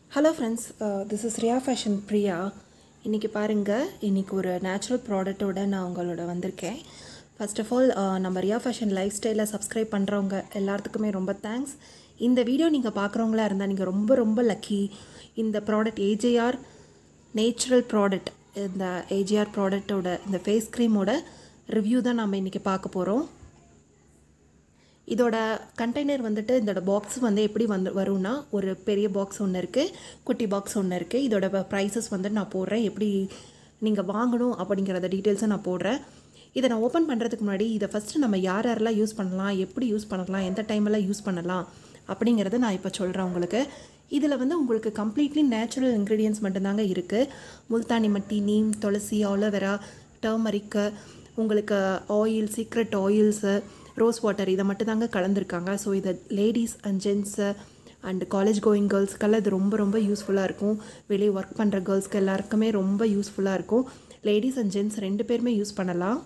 hello friends this is Riya fashion Priya இன்றைக்கி பாருங்கள் இன்றைக்கி ஒரு நேச்சுரல் ப்ராடக்ட்டோட நான் உங்களோட வந்திருக்கேன் ஃபர்ஸ்ட் ஆஃப் ஆல் நம்ம ரியா ஃபேஷன் லைஃப் ஸ்டைலில் சப்ஸ்கிரைப் பண்ணுறவங்க எல்லாத்துக்குமே ரொம்ப தேங்க்ஸ் இந்த வீடியோ நீங்கள் பார்க்குறவங்களா இருந்தால் நீங்கள் ரொம்ப ரொம்ப லக்கி இந்த ப்ராடக்ட் ஏஜேஆர் நேச்சுரல் ப்ராடக்ட் இந்த ஏஜிஆர் ப்ராடக்ட்டோட இந்த ஃபேஸ் க்ரீமோட ரிவ்யூ தான் நம்ம இன்றைக்கி பார்க்க போகிறோம் இதோட கண்டெய்னர் வந்துட்டு இதோட பாக்ஸ் வந்து எப்படி வந்து வரும்னா ஒரு பெரிய பாக்ஸ் ஒன்று இருக்குது குட்டி பாக்ஸ் ஒன்று இருக்குது இதோட ப்ரைஸஸ் வந்து நான் போடுறேன் எப்படி நீங்கள் வாங்கணும் அப்படிங்கிறத டீட்டெயில்ஸை நான் போடுறேன் இதை நான் ஓப்பன் பண்ணுறதுக்கு முன்னாடி இதை ஃபஸ்ட்டு நம்ம யார் யாரெல்லாம் யூஸ் பண்ணலாம் எப்படி யூஸ் பண்ணலாம் எந்த டைமெல்லாம் யூஸ் பண்ணலாம் அப்படிங்கிறத நான் இப்போ சொல்கிறேன் உங்களுக்கு இதில் வந்து உங்களுக்கு கம்ப்ளீட்லி நேச்சுரல் இன்க்ரீடியன்ஸ் மட்டும்தாங்க இருக்குது முல்தானி மட்டி நீம் துளசி ஆலோவேரா டர்மரிக்கு உங்களுக்கு oil secret oils rose water இதை மட்டும் தாங்க கலந்துருக்காங்க ஸோ இதை ladies and gents and college going கேர்ள்ஸ்க்கெல்லாம் இது ரொம்ப ரொம்ப யூஸ்ஃபுல்லாக இருக்கும் வெளியே ஒர்க் பண்ணுற கேர்ள்ஸ்க்கு எல்லாருக்குமே ரொம்ப யூஸ்ஃபுல்லாக இருக்கும் லேடிஸ் அண்ட் ஜென்ட்ஸ் ரெண்டு பேருமே யூஸ் பண்ணலாம்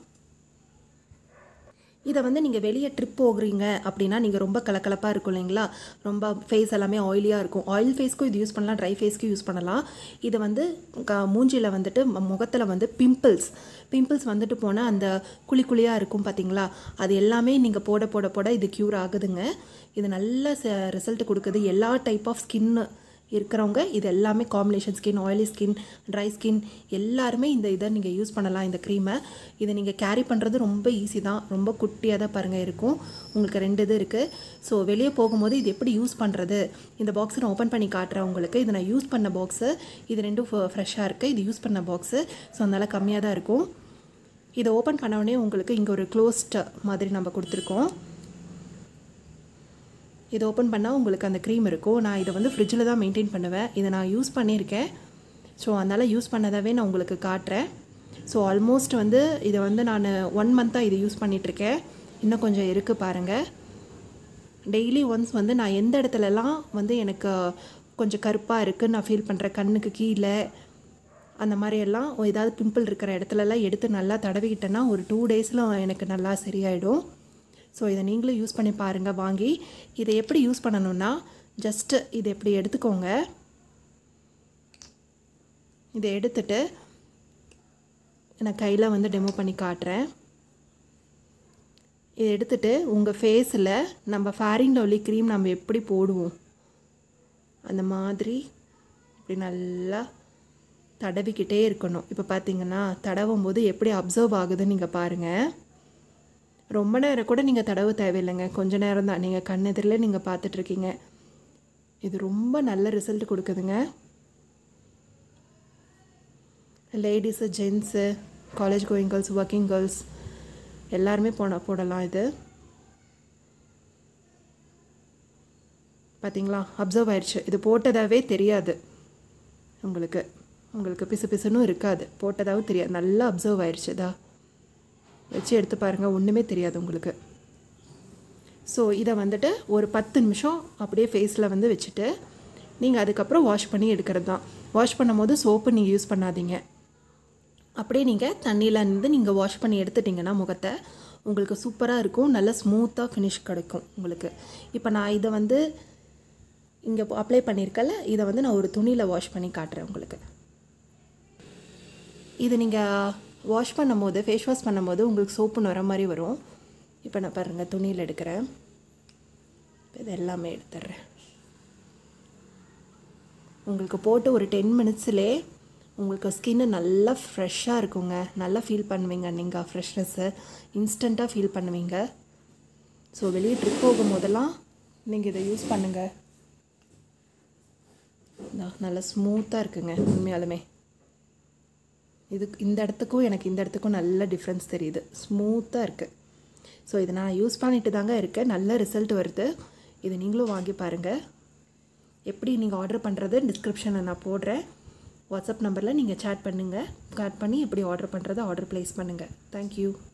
இதை வந்து நீங்கள் வெளியே ட்ரிப் போகிறீங்க அப்படின்னா நீங்கள் ரொம்ப கலக்கலப்பாக இருக்கும் இல்லைங்களா ரொம்ப ஃபேஸ் எல்லாமே ஆயிலியாக இருக்கும் ஆயில் ஃபேஸ்க்கும் இது யூஸ் பண்ணலாம் ட்ரை ஃபேஸ்க்கும் யூஸ் பண்ணலாம் இது வந்து க மூஞ்சியில் வந்துட்டு முகத்தில் வந்து பிம்பிள்ஸ் பிம்பிள்ஸ் வந்துட்டு போனால் அந்த குழி குழியாக இருக்கும் பார்த்தீங்களா அது எல்லாமே நீங்கள் போட போட போட இது க்யூர் ஆகுதுங்க இது நல்ல ரிசல்ட் கொடுக்குது எல்லா டைப் ஆஃப் ஸ்கின்னு இருக்கிறவங்க இது எல்லாமே combination skin oily skin dry skin எல்லாருமே இந்த இதை நீங்கள் யூஸ் பண்ணலாம் இந்த க்ரீமை இதை நீங்கள் கேரி பண்ணுறது ரொம்ப ஈஸி தான் ரொம்ப குட்டியாக தான் பாருங்கள் இருக்கும் உங்களுக்கு ரெண்டு இது இருக்குது ஸோ வெளியே போகும்போது இது எப்படி யூஸ் பண்ணுறது இந்த பாக்ஸை நான் ஓப்பன் பண்ணி காட்டுறேன் உங்களுக்கு இது நான் யூஸ் பண்ண பாக்ஸு இது ரெண்டும் ஃப்ரெஷ்ஷாக இருக்குது இது யூஸ் பண்ண பாக்ஸு ஸோ அதனால் கம்மியாக தான் இருக்கும் இதை ஓப்பன் பண்ண உடனே உங்களுக்கு இங்கே ஒரு க்ளோஸ்ட் மாதிரி நம்ம கொடுத்துருக்கோம் இதை ஓப்பன் பண்ணால் உங்களுக்கு அந்த க்ரீம் இருக்கும் நான் இதை வந்து ஃப்ரிட்ஜில் தான் மெயின்டைன் பண்ணுவேன் இதை நான் யூஸ் பண்ணியிருக்கேன் ஸோ அதனால் யூஸ் பண்ணதாகவே நான் உங்களுக்கு காட்டுறேன் ஸோ ஆல்மோஸ்ட் வந்து இதை வந்து நான் ஒன் மந்த்தாக இதை யூஸ் பண்ணிகிட்ருக்கேன் இன்னும் கொஞ்சம் இருக்குது பாருங்கள் டெய்லி ஒன்ஸ் வந்து நான் எந்த இடத்துலலாம் வந்து எனக்கு கொஞ்சம் கருப்பாக இருக்குது நான் ஃபீல் பண்ணுறேன் கண்ணுக்கு கீழே அந்த மாதிரி எல்லாம் ஏதாவது பிம்பிள் இருக்கிற இடத்துலலாம் எடுத்து நல்லா தடவிக்கிட்டேன்னா ஒரு டூ டேஸில் எனக்கு நல்லா சரியாயிடும் ஸோ இதை நீங்களும் யூஸ் பண்ணி பாருங்கள் வாங்கி இதை எப்படி யூஸ் பண்ணணுன்னா ஜஸ்ட்டு இதை எப்படி எடுத்துக்கோங்க இதை எடுத்துட்டு நான் கையில் வந்து டெமோ பண்ணி காட்டுறேன் இதை எடுத்துட்டு உங்கள் ஃபேஸில் நம்ம ஃபேரிங் லவ்லி க்ரீம் நம்ம எப்படி போடுவோம் அந்த மாதிரி இப்படி நல்லா தடவிக்கிட்டே இருக்கணும் இப்போ பார்த்தீங்கன்னா தடவும் போது எப்படி அப்சர்வ் ஆகுதுன்னு நீங்கள் பாருங்கள் ரொம்ப நேரம் கூட நீங்கள் தடவு தேவையில்லைங்க கொஞ்ச நேரம் தான் நீங்கள் கண்ணெதிரில் நீங்கள் பார்த்துட்ருக்கீங்க இது ரொம்ப நல்ல ரிசல்ட் கொடுக்குதுங்க ladies gents college going girls working girls எல்லாருமே போன போடலாம் இது பார்த்தீங்களா அப்சர்வ் ஆயிடுச்சு இது போட்டதாகவே தெரியாது உங்களுக்கு உங்களுக்கு பிசு பிசுன்னு இருக்காது போட்டதாகவும் தெரியாது நல்லா அப்சர்வ் ஆயிடுச்சுதா வச்சு எடுத்து பாருங்கள் ஒன்றுமே தெரியாது உங்களுக்கு ஸோ இதை வந்துட்டு ஒரு பத்து நிமிஷம் அப்படியே ஃபேஸில் வந்து வச்சுட்டு நீங்கள் அதுக்கப்புறம் வாஷ் பண்ணி எடுக்கிறது தான் வாஷ் பண்ணும் போது சோப்பு நீங்கள் யூஸ் பண்ணாதீங்க அப்படியே நீங்கள் தண்ணியில் இருந்து நீங்கள் வாஷ் பண்ணி எடுத்துட்டிங்கன்னா முகத்தை உங்களுக்கு சூப்பராக இருக்கும் நல்ல ஸ்மூத்தாக ஃபினிஷ் கிடைக்கும் உங்களுக்கு இப்போ நான் இதை வந்து இங்கே அப்ளை பண்ணியிருக்கல இதை வந்து நான் ஒரு துணியில் வாஷ் பண்ணி காட்டுறேன் உங்களுக்கு இது நீங்கள் வாஷ் பண்ணும்போது ஃபேஸ் வாஷ் பண்ணும்போது உங்களுக்கு சோப்புன்னு வர மாதிரி வரும் இப்போ நான் பாருங்கள் துணியில் எடுக்கிறேன் இது எல்லாமே எடுத்துட்றேன் உங்களுக்கு போட்டு ஒரு டென் மினிட்ஸ்லே உங்களுக்கு ஸ்கின்னு நல்லா ஃப்ரெஷ்ஷாக இருக்குங்க நல்லா ஃபீல் பண்ணுவீங்க நீங்கள் ஃப்ரெஷ்னஸ்ஸு இன்ஸ்டண்ட்டாக ஃபீல் பண்ணுவீங்க ஸோ வெளியே ட்ரிப் போகும்போதெல்லாம் நீங்கள் இதை யூஸ் பண்ணுங்கள் நல்லா ஸ்மூத்தாக இருக்குங்க உண்மையாலுமே இது இந்த இடத்துக்கும் எனக்கு இந்த இடத்துக்கும் நல்ல டிஃப்ரென்ஸ் தெரியுது ஸ்மூத்தாக இருக்குது ஸோ இதை நான் யூஸ் பண்ணிட்டு தாங்க இருக்கேன் நல்ல ரிசல்ட் வருது இதை நீங்களும் வாங்கி பாருங்கள் எப்படி நீங்கள் ஆர்டர் பண்ணுறது டிஸ்கிரிப்ஷனில் நான் போடுறேன் வாட்ஸ்அப் நம்பரில் நீங்கள் சேட் பண்ணுங்கள் சேட் பண்ணி எப்படி ஆர்டர் பண்ணுறதை ஆர்டர் ப்ளேஸ் பண்ணுங்கள் தேங்க்யூ